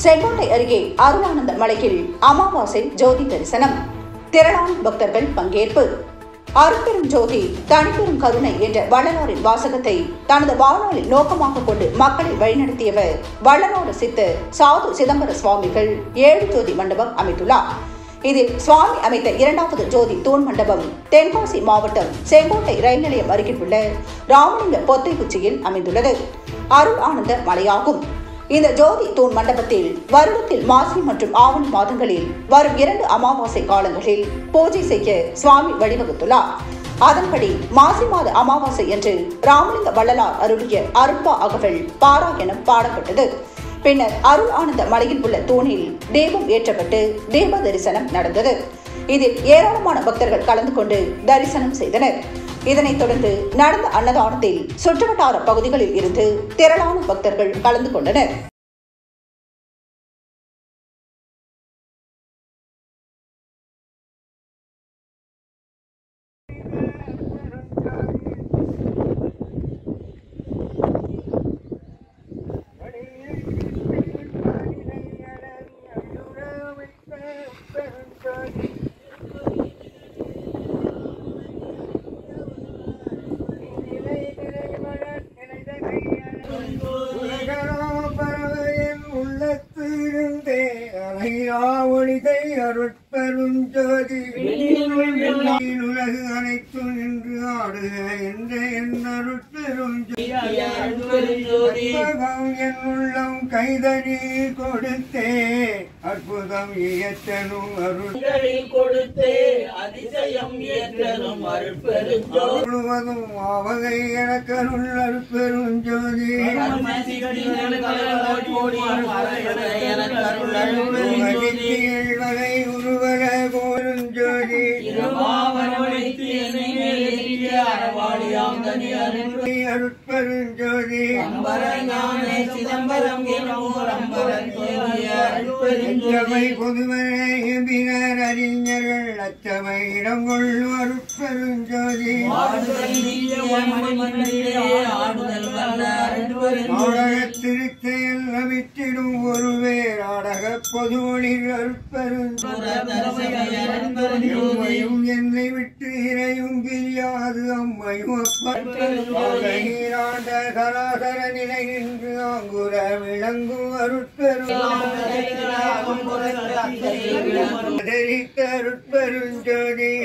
செங்கோட்டை அருகே அருளானந்த மலையில் அமாவாசை ஜோதி தரிசனம் திரளான பக்தர்கள் பங்கேற்பு அருட்பெரும் ஜோதி தனிப்பெரும் கருணை என்ற வள்ளலாரின் வாசகத்தை தனது வாழ்நாளில் நோக்கமாக கொண்டு மக்களை வழிநடத்தியவர் வள்ளலாறு சித்தர் சாது சிதம்பர சுவாமிகள் ஏழு ஜோதி மண்டபம் அமைத்துள்ளார் இதில் சுவாமி அமைத்த இரண்டாவது ஜோதி தூண் மண்டபம் தென்காசி மாவட்டம் செங்கோட்டை ரயில் நிலையம் அருகில் உள்ள ராமலிங்க பொத்தைக்குச்சியில் அமைந்துள்ளது அருள் ஆனந்த மலையாகும் இந்த ஜோதி தூண் மண்டபத்தில் வருடத்தில் மாசி மற்றும் ஆவணி மாதங்களில் வரும் இரண்டு அமாவாசை காலங்களில் பூஜை செய்ய சுவாமி வழிவகுத்துள்ளார் அதன்படி மாசி மாத அமாவாசை என்று ராமலிங்க வள்ளலார் அருளிய அருட்பா அகவல் பாராயணம் பாடப்பட்டது பின்னர் அருள் ஆனந்த மலையில் உள்ள தூணில் தீபம் ஏற்றப்பட்டு தீப தரிசனம் நடந்தது இதில் ஏராளமான பக்தர்கள் கலந்து கொண்டு தரிசனம் செய்தனர் இதனைத் தொடர்ந்து நடந்த அன்னதானத்தில் சுற்றுவட்டார பகுதிகளில் இருந்து திரளான பக்தர்கள் கலந்து கொண்டனர் உள்ளத்திருந்தே அலையா ஒளிதை அருட்பெருஞ்சோதி உலகு அனைத்தும் நின்று ஆடுக என்ற என் அருட்பெருஞ்சோதி அற்புதம் என் உள்ளம் கைதறி கொடுத்தே அற்புதம் இயற்றனும் அருள் உங்களில் கொடுத்தே அதிசயம் ஏற்றனும் அருட்பெருஞ்சோதி முழுவதும் ஆவகை எனக்கருள் அருட்பெருஞ்சோதி உலகில் வகை உருவக கோருஞ்சோதி அருட்பெருஞ்சோதி சிதம்பரம் அச்சமை பொதுவரை எம்பினர் அறிஞர்கள் அச்சமை இடம் கொள்ளும் அருட்பெருஞ்சோதி ஆடுதல் வல்ல அருட்பெருஞ்சோதி நாடகத் திருத்தையில் நவித்திடும் ஒருவே நாடக பொதுவொளிர் அருட்பெருஞ்சோதியும் என்னை விட்டு இறையும் கிரியாது அம்மையும் அப்பீராண்ட சராசர நிலை நின்று அங்குர விளங்கும் அருட்பெரும் அருட்பெருஞ்சோதி